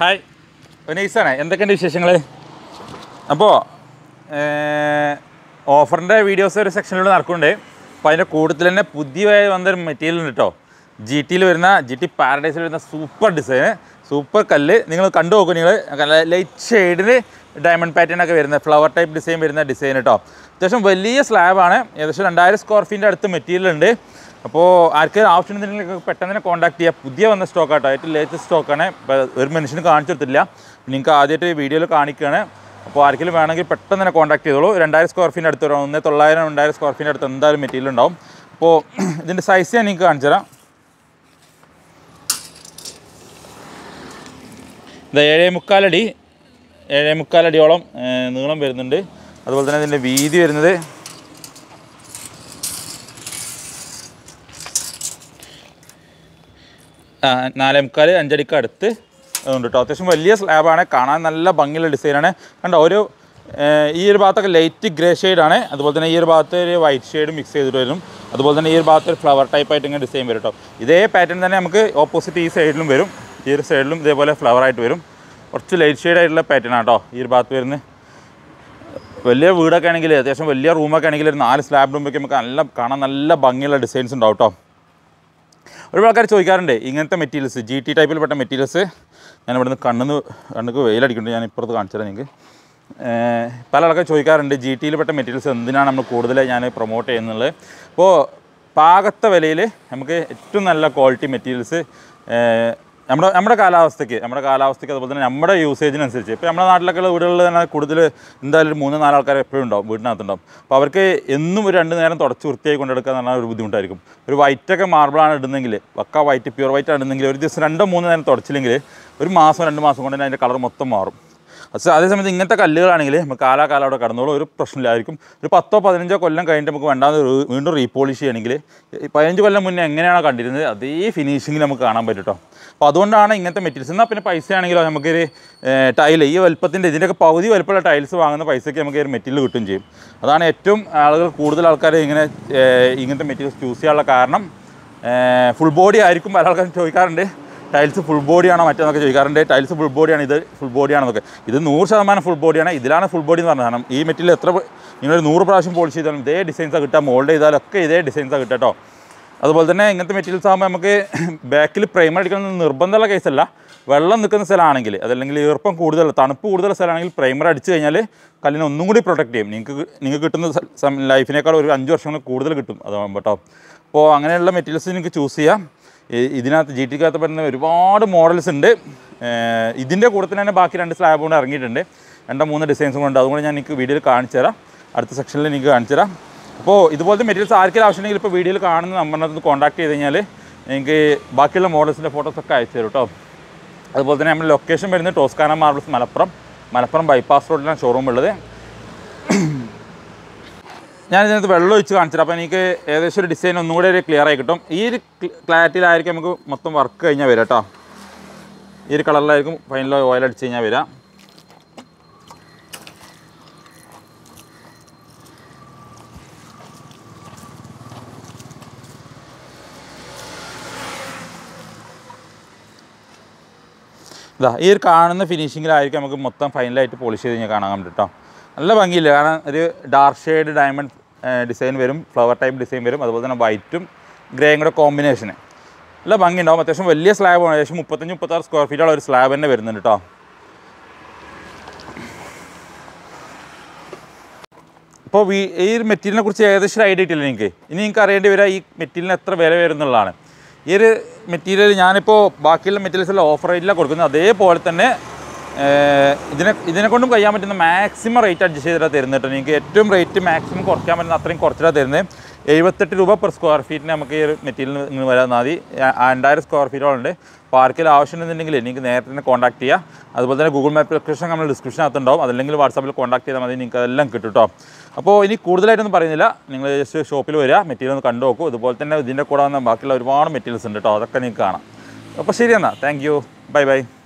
hi ഒനീസാണ് എന്തൊക്കെയുണ്ട് വിശേഷങ്ങൾ അപ്പോൾ ഓഫറിൻ്റെ വീഡിയോസ് ഒരു സെക്ഷനിലൂടെ നടക്കുന്നുണ്ട് അപ്പോൾ അതിൻ്റെ കൂട്ടത്തിൽ തന്നെ പുതിയ വന്നൊരു മെറ്റീരിയൽ ഉണ്ട് കേട്ടോ ജി ടിയിൽ വരുന്ന ജി ടി പാരഡൈസിൽ വരുന്ന സൂപ്പർ ഡിസൈൻ സൂപ്പർ കല്ല് നിങ്ങൾ കണ്ടു നോക്കും നിങ്ങൾ ലൈറ്റ് ഷെയ്ഡിന് ഡയമണ്ട് പാറ്റേൺ ഒക്കെ വരുന്ന ഫ്ലവർ ടൈപ്പ് ഡിസൈൻ വരുന്ന ഡിസൈൻ കേട്ടോ അത്യാവശ്യം വലിയ സ്ലാബാണ് ഏകദേശം രണ്ടായിരം സ്ക്വയർ ഫീറ്റിൻ്റെ അടുത്ത് മെറ്റീരിയൽ ഉണ്ട് അപ്പോൾ ആർക്കും ആവശ്യമുണ്ടെങ്കിൽ പെട്ടെന്ന് തന്നെ കോൺടാക്ട് ചെയ്യുക പുതിയ വന്ന സ്റ്റോക്ക് ആട്ടോ ഏറ്റവും ലേറ്റസ്റ്റ് സ്റ്റോക്കാണ് ഇപ്പോൾ ഒരു മനുഷ്യന് കാണിച്ചു കൊടുത്തില്ല നിങ്ങൾക്ക് ആദ്യമായിട്ട് വീഡിയോയിൽ കാണിക്കുകയാണ് അപ്പോൾ ആർക്കെങ്കിലും വേണമെങ്കിൽ പെട്ടെന്ന് തന്നെ കോൺടാക്ട് ചെയ്തോളൂ രണ്ടായിരം സ്ക്വയർ ഫീറ്റിൻ്റെ അടുത്ത് വരും ഒന്ന് തൊള്ളായിരം രണ്ടായിരം സ്ക്വയർ ഫീറ്റിൻ്റെ അടുത്ത് എന്തായാലും മെറ്റീരിയൽ ഉണ്ടാവും അപ്പോൾ ഇതിൻ്റെ സൈസ് ഞാൻ നിങ്ങൾക്ക് കാണിച്ചു തരാം ഇത് ഏഴേ മുക്കാലടി ഏഴേ മുക്കാലടിയോളം ഏഹ്, നീളം വരുന്നുണ്ട് അതുപോലെ തന്നെ ഇതിൻ്റെ വീതി വരുന്നത് ആ, നാലേ മുക്കാൽ അഞ്ചടിക്ക് അടുത്ത് ഉണ്ട് കേട്ടോ അത്യാവശ്യം വലിയ സ്ലാബാണ് കാണാൻ നല്ല ഭംഗിയുള്ള ഡിസൈനാണ് കണ്ടോ ഒരു ഏഹ്, ഈ ഒരു ഭാഗത്തൊക്കെ ലൈറ്റ് ഗ്രേ ഷെയ്ഡാണ് അതുപോലെ തന്നെ ഈ ഒരു ഭാഗത്ത് ഒരു വൈറ്റ് ഷെയ്ഡ് മിക്സ് ചെയ്തിട്ട് വരും അതുപോലെ തന്നെ ഈ ഒരു ഭാഗത്ത് ഒരു ഫ്ലവർ ടൈപ്പ് ആയിട്ട് ഇങ്ങനെ ഡിസൈൻ വരും കേട്ടോ ഇതേ പാറ്റേൺ തന്നെ നമുക്ക് ഓപ്പോസിറ്റ് ഈ സൈഡിലും വരും ഈ ഒരു സൈഡിലും ഇതേപോലെ ഫ്ലവർ ആയിട്ട് വരും കുറച്ച് ലൈറ്റ് ഷെയ്ഡ് ആയിട്ടുള്ള പാറ്റേൺ ആണ് കേട്ടോ ഈ ഒരു ഭാഗത്ത് വരുന്നത് വലിയ വീടൊക്കെ ആണെങ്കിൽ അത്യാവശ്യം വലിയ റൂമൊക്കെ ആണെങ്കിൽ ഒരു നാല് സ്ലാബ് റൂമൊക്കെ നമുക്ക് നല്ല കാണാൻ നല്ല ഭംഗിയുള്ള ഡിസൈൻസ് ഉണ്ടാവും കേട്ടോ ഒരുപാട് ആൾക്കാർ ചോദിക്കാറുണ്ട് ഇങ്ങനത്തെ മെറ്റീരിയൽസ് ജി ടി ടൈപ്പിൽപ്പെട്ട മെറ്റീരിയൽസ് ഞാൻ ഇവിടുന്ന് കണ്ണിന്ന് കണ്ണുക്ക് വെയിലടിക്കുന്നുണ്ട് ഞാൻ ഇപ്പുറത്ത് കാണിച്ചു തരാം നിങ്ങൾക്ക് ഏഹ് പല ആൾക്കാർ ചോദിക്കാറുണ്ട് ജി ടിയിൽപ്പെട്ട മെറ്റീരിയൽസ് എന്തിനാണ് നമ്മൾ കൂടുതൽ ഞാൻ പ്രൊമോട്ട് ചെയ്യുന്നത് അപ്പോൾ പാകത്തെ വിലയിൽ നമുക്ക് ഏറ്റവും നല്ല ക്വാളിറ്റി മെറ്റീരിയൽസ് നമ്മുടെ നമ്മുടെ കാലാവസ്ഥയ്ക്ക് നമ്മുടെ കാലാവസ്ഥയ്ക്ക് അതുപോലെ തന്നെ നമ്മുടെ യൂസേജിനനുസരിച്ച് ഇപ്പോൾ നമ്മുടെ നാട്ടിലൊക്കെ ഉള്ള വീടുകളിൽ തന്നെ കൂടുതൽ എന്തായാലും ഒരു മൂന്ന് നാല് ആൾക്കാർ എപ്പോഴും ഉണ്ടാവും വീടിനകത്തുണ്ടാവും അപ്പോൾ അവർക്ക് എന്നും ഒരു രണ്ട് നേരം തുടച്ച് വൃത്തിയായി കൊണ്ടെടുക്കുക എന്ന് പറഞ്ഞാൽ ഒരു ബുദ്ധിമുട്ടായിരിക്കും ഒരു വൈറ്റൊക്കെ മാർബിളാണ് ഇടുന്നെങ്കിൽ പക്ക വൈറ്റ് പ്യൂർ വൈറ്റ് ആണെന്നെങ്കിൽ ഒരു ദിവസം രണ്ടോ മൂന്നോ നേരം തുടച്ചില്ലെങ്കിൽ ഒരു മാസം രണ്ട് മാസം കൊണ്ട് തന്നെ അതിൻ്റെ കളർ മൊത്തം മാറും പക്ഷേ അതേസമയത്ത് ഇങ്ങനത്തെ കല്ലുകളാണെങ്കിൽ നമുക്ക് കാലാകാലം അവിടെ കടന്നോളും ഒരു പ്രശ്നമില്ലായിരിക്കും ഒരു പത്തോ പതിനഞ്ചോ കൊല്ലം കഴിഞ്ഞിട്ട് നമുക്ക് വേണ്ടാതെ ഒരു- വീണ്ടും റീപോളിഷ് ചെയ്യണമെങ്കിൽ ഈ പതിനഞ്ച് കൊല്ലം മുന്നേ എങ്ങനെയാണോ കണ്ടിരുന്നത് അതേ ഫിനിഷിങ്ങിൽ നമുക്ക് കാണാൻ പറ്റും കേട്ടോ അപ്പോൾ അതുകൊണ്ടാണ് ഇങ്ങനത്തെ മെറ്റീരിയൽസ് എന്നാൽ പിന്നെ പൈസ ആണെങ്കിലോ നമുക്കൊരു ടൈൽ ഈ വലുപ്പത്തിൻ്റെ ഇതിൻ്റെയൊക്കെ പകുതി വലുപ്പമുള്ള ടൈൽസ് വാങ്ങുന്ന പൈസയ്ക്ക് നമുക്ക് ഒരു മെറ്റീരിയൽ കിട്ടുകയും ചെയ്യും അതാണ് ഏറ്റവും ആളുകൾ കൂടുതൽ ആൾക്കാർ ഇങ്ങനെ ഏഹ്, ഇങ്ങനത്തെ മെറ്റീരിയൽസ് ചൂസ് ചെയ്യാനുള്ള കാരണം ഫുൾ ബോഡി ആയിരിക്കും പല ആൾക്കാരും ചോദിക്കാറുണ്ട് ടൈൽസ് ഫുൾ ബോഡിയാണോ മറ്റേന്നൊക്കെ ചോദിക്കാറുണ്ട് ടൈൽസ് ഫുൾ ബോഡിയാണ് ഇത് ഫുൾ ബോഡിയാണെന്നൊക്കെ ഇത് നൂറ് ശതമാനം ഫുൾ ബോഡിയാണ് ഇതിലാണ് ഫുൾ ബോഡി എന്ന് പറഞ്ഞത് കാരണം ഈ മെറ്റീരിയൽ എത്ര പ്ര- നിങ്ങളൊരു നൂറ് പ്രാവശ്യം പോളിഷ് ചെയ്താലും ഇതേ ഡിസൈൻസാണ് കിട്ടുക മോൾഡ് ചെയ്താലൊക്കെ ഇതേ ഡിസൈൻസാണ് കിട്ടുക കേട്ടോ അതുപോലെ തന്നെ ഇങ്ങനത്തെ മെറ്റീരിയൽസ് ആകുമ്പോൾ നമുക്ക് ബാക്കിൽ പ്രൈമർ അടിക്കണം എന്ന് നിർബന്ധമുള്ള കേസല്ല വെള്ളം നിൽക്കുന്ന സ്ഥലമാണെങ്കിൽ അതല്ലെങ്കിൽ ഈർപ്പം കൂടുതൽ തണുപ്പ് കൂടുതൽ സ്ഥലമാണെങ്കിൽ പ്രൈമർ അടിച്ചു കഴിഞ്ഞാൽ കല്ലിനെ ഒന്നും കൂടി പ്രൊട്ടക്ട് ചെയ്യും നിങ്ങൾക്ക് നിങ്ങൾക്ക് കിട്ടുന്ന സ- സം- ലൈഫിനേക്കാൾ ഒരു അഞ്ച് വർഷം കൂടി കൂടുതൽ കിട്ടും അതാകുമ്പോൾ കേട്ടോ അപ്പോൾ അങ്ങനെയുള്ള മെറ്റീരിയൽസ് നിങ്ങൾക്ക് ചൂസ് ചെയ്യാം ഈ- ഇതിനകത്ത് ജി ടിക്കകത്ത് വരുന്ന ഒരുപാട് മോഡൽസ് ഉണ്ട് ഏഹ് ഇതിൻ്റെ കൂട്ടത്തിൽ തന്നെ ബാക്കി രണ്ട് സ്ലാബ് കൊണ്ട് ഇറങ്ങിയിട്ടുണ്ട് രണ്ടോ മൂന്ന് ഡിസൈൻസും കൊണ്ട് അതുകൊണ്ട് ഞാൻ നിങ്ങൾക്ക് വീഡിയോയിൽ കാണിച്ചു തരാം അടുത്ത സെക്ഷനിൽ നിങ്ങൾക്ക് കാണിച്ചു തരാം അപ്പോൾ ഇതുപോലത്തെ മെറ്റീരിയൽസ് ആർക്കെങ്കിലും ആവശ്യമുണ്ടെങ്കിൽ ഇപ്പോൾ വീഡിയോയിൽ കാണുന്ന നമ്പറിനകത്ത് കോൺടാക്ട് ചെയ്ത് കഴിഞ്ഞാൽ എനിക്ക് ബാക്കിയുള്ള മോഡൽസിൻ്റെ ഫോട്ടോസൊക്കെ അയച്ചു തരും കേട്ടോ അതുപോലെ തന്നെ നമ്മുടെ ലൊക്കേഷൻ വരുന്നത് Toscana marbles Malappuram Malappuram bypass റോഡിലാണ് ഷോറൂം ഉള്ളത് ഞാൻ ഇതിനകത്ത് വെള്ളം ഒഴിച്ച് കാണിച്ചിട്ട് അപ്പോൾ എനിക്ക് ഏകദേശം ഒരു ഡിസൈൻ ഒന്നും കൂടെ ഒരു ക്ലിയർ ആയി കിട്ടും ഈ ഒരു ക്ലാരിറ്റിയിലായിരിക്കും നമുക്ക് മൊത്തം വർക്ക് കഴിഞ്ഞാൽ വരിക കേട്ടോ ഈ ഒരു കളറിലായിരിക്കും ഫൈനൽ ഓയിൽ അടിച്ച് കഴിഞ്ഞാൽ വരിക ഇതാ ഈ ഒരു കാണുന്ന ഫിനിഷിങ്ങിലായിരിക്കും നമുക്ക് മൊത്തം ഫൈനലായിട്ട് പോളിഷ് ചെയ്ത് കഴിഞ്ഞാൽ കാണാൻ പറ്റും കേട്ടോ നല്ല ഭംഗിയില്ല കാരണം ഒരു ഡാർക്ക് ഷെയ്ഡ് ഡയമണ്ട് ഡിസൈൻ വരും ഫ്ലവർ ടൈപ്പ് ഡിസൈൻ വരും അതുപോലെ തന്നെ വൈറ്റും ഗ്രേയും കൂടെ കോമ്പിനേഷന് നല്ല ഭംഗി ഉണ്ടാവും അത്യാവശ്യം വലിയ സ്ലാബ് ഏകദേശം മുപ്പത്തഞ്ച് മുപ്പത്താറ് സ്ക്വയർ ഫീറ്റുള്ള ഒരു സ്ലാബ് തന്നെ വരുന്നുണ്ട് കേട്ടോ ഇപ്പോൾ ഈ ഈ ഒരു മെറ്റീരിയലിനെ കുറിച്ച് ഏകദേശം ഒരു ഐഡിയ ഇട്ടില്ല എനിക്ക് ഇനി നിങ്ങൾക്ക് അറിയേണ്ടി വരിക ഈ മെറ്റീരിയലിന് എത്ര വില വരും എന്നുള്ളതാണ് ഈ ഒരു മെറ്റീരിയൽ ഞാനിപ്പോൾ ബാക്കിയുള്ള മെറ്റീരിയൽസ് എല്ലാം ഓഫർ റേറ്റിലാണ് കൊടുക്കുന്നത് അതേപോലെ തന്നെ ഏഹ്, ഇതിനെ ഇതിനെ കൊണ്ടും കഴിയാൻ പറ്റുന്ന മാക്സിമം റേറ്റ് അഡ്ജസ്റ്റ് ചെയ്തിട്ടാണ് തരുന്നത് കേട്ടോ നിങ്ങൾക്ക് ഏറ്റവും റേറ്റ് മാക്സിമം കുറയ്ക്കാൻ പറ്റുന്ന അത്രയും കുറച്ചിട്ടാണ് തരുന്നത് എഴുപത്തെട്ട് രൂപ പെർ സ്ക്വയർ ഫീറ്റിന് നമുക്ക് ഈ ഒരു മെറ്റീരിയൽ നിങ്ങൾ വരാൻ മതി ആ- രണ്ടായിരം സ്ക്വയർ ഫീറ്റോളുണ്ട് അപ്പോൾ ആർക്കെങ്കിലും ആവശ്യമുണ്ടെന്നുണ്ടെങ്കിൽ നിങ്ങൾക്ക് നേരത്തെ തന്നെ കോൺടാക്ട് ചെയ്യുക അതുപോലെ തന്നെ ഗൂഗിൾ മാപ്പ് ലൊക്കേഷൻ നമ്മൾ ഡിസ്ക്രിപ്ഷനകത്ത് ഉണ്ടാവും അതല്ലെങ്കിൽ വാട്സാപ്പിൽ കോൺടാക്ട് ചെയ്താൽ മതി നിങ്ങൾക്ക് അതെല്ലാം കിട്ടും കേട്ടോ അപ്പോൾ ഇനി കൂടുതലായിട്ടൊന്നും പറയുന്നില്ല നിങ്ങൾ ജസ്റ്റ് ഷോപ്പിൽ വരിക മെറ്റീരിയൽ ഒന്ന് കണ്ടു നോക്കൂ അതുപോലെ തന്നെ ഇതിൻ്റെ കൂടെ വന്ന ബാക്കിയുള്ള ഒരുപാട് മെറ്റീരിയൽസ് ഉണ്ട് കേട്ടോ അതൊക്കെ നിങ്ങൾക്ക് കാണാം അപ്പോൾ ശരി എന്നാൽ താങ്ക് യു ബൈ ബൈ